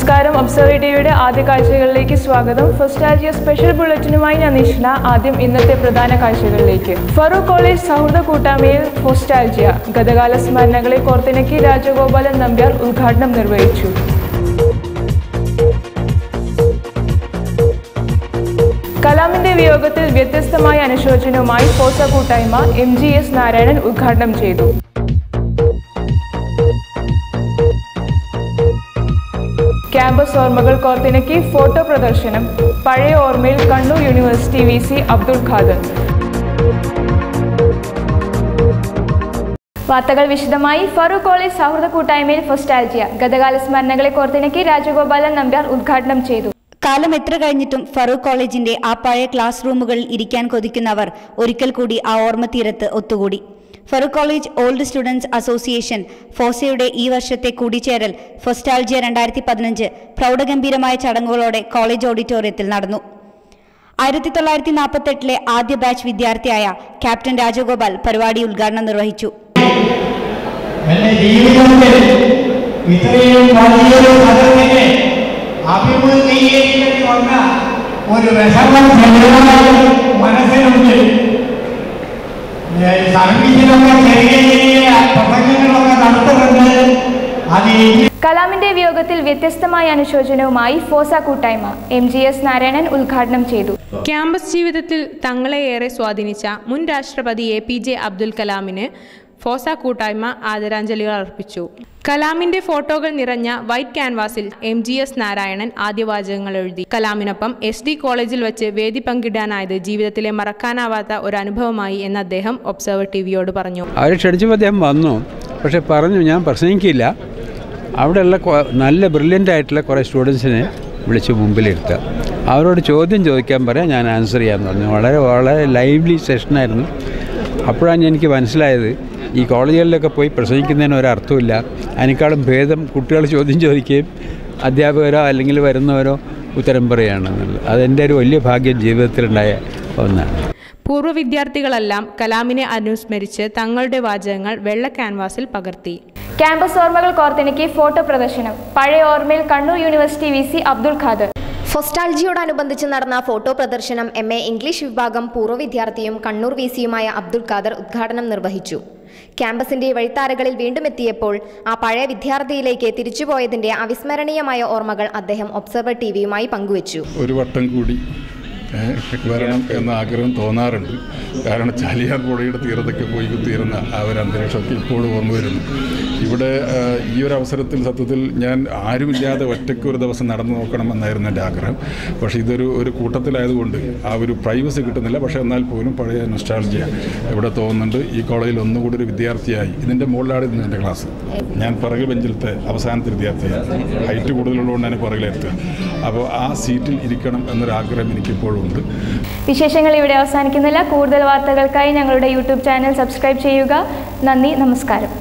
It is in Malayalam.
നമസ്കാരം ഒബ്സർവ് ടിവിയുടെ ആദ്യ കാഴ്ചകളിലേക്ക് സ്വാഗതം ഫസ്റ്റ് ആഴ്ച സ്പെഷ്യൽ ബുള്ളറ്റിനുമായി ഞാൻ നിഷ്ണ ആദ്യം ഇന്നത്തെ പ്രധാന കാഴ്ചകളിലേക്ക് ഫറൂഖ് കോളേജ് സൗഹൃദ കൂട്ടായ്മയിൽ ഫോസ്റ്റാൽജിയ ഗതകാല സ്മരണകളെ കോർത്തിണക്കി രാജഗോപാലൻ നമ്പ്യാർ ഉദ്ഘാടനം നിർവഹിച്ചു കലാമിന്റെ വിയോഗത്തിൽ വ്യത്യസ്തമായ അനുശോചനവുമായി ഫോസ കൂട്ടായ്മ എം ജി എസ് നാരായണൻ ഉദ്ഘാടനം ചെയ്തു ക്യാമ്പസ് ഓർമ്മകൾ കോർത്തിണക്കി ഫോട്ടോ പ്രദർശനം പഴയ ഓർമ്മയിൽ Kannur university V C Abdul Khader വാർത്തകൾ വിശദമായി ഫറൂഖ് കോളേജ് സൗഹൃദ കൂട്ടായ്മയിൽ ഫൊസ്റ്റാൽജിയ ഗതകാല സ്മരണകളെ കോർത്തിണക്കി രാജഗോപാലൻ നമ്പ്യാർ ഉദ്ഘാടനം ചെയ്തു കാലം എത്ര കഴിഞ്ഞിട്ടും ഫറൂഖ് കോളേജിന്റെ ആ പഴയ ക്ലാസ് റൂമുകളിൽ ഇരിക്കാൻ കൊതിക്കുന്നവർ ഒരിക്കൽ കൂടി ആ ഓർമ്മ തീരത്ത് ഒത്തുകൂടി Farook college old students association ഫോസയുടെ ഈ വർഷത്തെ കൂടിച്ചേരൽ ഫൊസ്റ്റാൾജിയ രണ്ടായിരത്തി പതിനഞ്ച് പ്രൗഢഗംഭീരമായ ചടങ്ങുകളോടെ കോളേജ് ഓഡിറ്റോറിയത്തിൽ നടന്നു ആയിരത്തി തൊള്ളായിരത്തി നാൽപ്പത്തെട്ടിലെ ആദ്യ ബാച്ച് വിദ്യാർത്ഥിയായ ക്യാപ്റ്റൻ രാജഗോപാൽ പരിപാടി ഉദ്ഘാടനം നിർവഹിച്ചു എന്റെ ജീവിതത്തിൽ ഇത്രയും വലിയൊരു പദത്തിന് അഭിമുഖീകരിക്കേണ്ടി വന്ന ഒരു വിഷമം ചെറുതായി മനസ്സിലുണ്ട് സർവീസിലൊക്കെ ചെറിയ ചെറിയ പ്രസംഗങ്ങളൊക്കെ നടത്തുന്നുണ്ട് അത് ഈ കലാമിന്റെ വിയോഗത്തിൽ വ്യത്യസ്തമായ അനുശോചനവുമായി ഫോസ കൂട്ടായ്മ എം ജി എസ് നാരായണൻ ഉദ്ഘാടനം ചെയ്തു ക്യാമ്പസ് ജീവിതത്തിൽ തങ്ങളെ ഏറെ സ്വാധീനിച്ച മുൻ രാഷ്ട്രപതി എ പി ജെ അബ്ദുൽ കലാമിന് ഫോസ കൂട്ടായ്മ ആദരാഞ്ജലികൾ അർപ്പിച്ചു കലാമിന്റെ ഫോട്ടോകൾ നിറഞ്ഞ വൈറ്റ് ക്യാൻവാസിൽ എം ജി എസ് നാരായണൻ ആദ്യവാചകങ്ങൾ എഴുതി കലാമിനൊപ്പം എസ് ഡി കോളേജിൽ വെച്ച് വേദി പങ്കിടാനായത് ജീവിതത്തിലെ മറക്കാനാവാത്ത ഒരു അനുഭവമായി എന്ന് അദ്ദേഹം ഒബ്സർവർ ടി വിയോട് പറഞ്ഞു അവരെ ക്ഷണിച്ചപ്പോൾ അദ്ദേഹം വന്നു പക്ഷെ പറഞ്ഞു ഞാൻ പ്രസംഗിക്കില്ല അവിടെയുള്ള കൊ- നല്ല ബ്രില്യൻ്റ് ആയിട്ടുള്ള കുറേ സ്റ്റുഡൻസിനെ വിളിച്ച് മുമ്പിലിരുത്തുക അവരോട് ചോദ്യം ചോദിക്കാൻ പറയാം ഞാൻ ആൻസർ ചെയ്യാമെന്ന് പറഞ്ഞു വളരെ വളരെ ലൈവ്ലി സെഷനായിരുന്നു അപ്പോഴാണ് എനിക്ക് മനസ്സിലായത് ഈ കോളേജുകളിലൊക്കെ പോയി പ്രസംഗിക്കുന്നതിന് ഒരർത്ഥമില്ല അതിനേക്കാളും ഭേദം കുട്ടികൾ ചോദ്യം ചോദിക്കുകയും അധ്യാപകരോ അല്ലെങ്കിൽ വരുന്നവരോ ഉത്തരം പറയുകയാണെന്നുള്ളത് അതെൻ്റെ ഒരു വലിയ ഭാഗ്യം ജീവിതത്തിലുണ്ടായ ഒന്നാണ് പൂർവ്വ വിദ്യാർത്ഥികളെല്ലാം കലാമിനെ അനുസ്മരിച്ച് തങ്ങളുടെ വാചകങ്ങൾ വെള്ള ക്യാൻവാസിൽ പകർത്തി ക്യാമ്പസ് ഓർമ്മകൾ കോർത്തിണക്കി ഫോട്ടോ പ്രദർശനം പഴയ ഓർമ്മയിൽ Kannur university V C Abdul Khader ഫൊസ്റ്റാൾജിയോടനുബന്ധിച്ച് നടന്ന ഫോട്ടോ പ്രദർശനം എം എ ഇംഗ്ലീഷ് വിഭാഗം പൂർവ്വ വിദ്യാർത്ഥിയും കണ്ണൂർ വി സിയുമായ അബ്ദുൾ ഖാദർ ഉദ്ഘാടനം നിർവഹിച്ചു ക്യാമ്പസിന്റെ വഴിത്താരകളിൽ വീണ്ടും എത്തിയപ്പോൾ ആ പഴയ വിദ്യാർത്ഥിയിലേക്ക് തിരിച്ചുപോയതിന്റെ അവിസ്മരണീയമായ ഓർമ്മകൾ അദ്ദേഹം ഒബ്സർവർ ടി വിയുമായി പങ്കുവച്ചു ഒരു വട്ടം കൂടി ഏഹ്, വരണം എന്ന ആഗ്രഹം തോന്നാറുണ്ട് കാരണം ചാലിയാർ പുഴയുടെ തീരത്തൊക്കെ പോയി കുത്തിയിരുന്ന ആ ഒരു അന്തരീക്ഷമൊക്കെ ഇപ്പോഴും ഓർമ്മ വരുന്നു ഇവിടെ ഏഹ്, ഈ ഒരു അവസരത്തിൽ സത്യത്തിൽ ഞാൻ ആരുമില്ലാതെ ഒറ്റയ്ക്ക് ഒരു ദിവസം നടന്നു നോക്കണം എന്നായിരുന്നു എൻ്റെ ആഗ്രഹം പക്ഷേ ഇതൊരു ഒരു കൂട്ടത്തിലായതുകൊണ്ട് ആ ഒരു പ്രൈവസി കിട്ടുന്നില്ല പക്ഷേ എന്നാൽ പോലും പഴയ നൊസ്റ്റാൾജിയ ഇവിടെ തോന്നുന്നുണ്ട് ഈ കോളേജിൽ ഒന്നുകൂടി ഒരു വിദ്യാർത്ഥിയായി ഇതിൻ്റെ മുകളിലാണ് ഇന്ന് എൻ്റെ ക്ലാസ് ഞാൻ പിറകെ ബെഞ്ചിലത്തെ അവസാനത്തെ വിദ്യാർത്ഥിയാണ് ഹൈറ്റ് കൂടുതലുള്ളതുകൊണ്ട് ഞാൻ പുറകിലെത്തുക അപ്പോൾ ആ സീറ്റിൽ ഇരിക്കണം എന്നൊരാഗ്രഹം എനിക്കിപ്പോഴും ഉണ്ട് വിശേഷങ്ങൾ ഇവിടെ അവസാനിക്കുന്നില്ല കൂടുതൽ വാർത്തകൾക്കായി ഞങ്ങളുടെ യൂട്യൂബ് ചാനൽ സബ്സ്ക്രൈബ് ചെയ്യുക നന്ദി നമസ്കാരം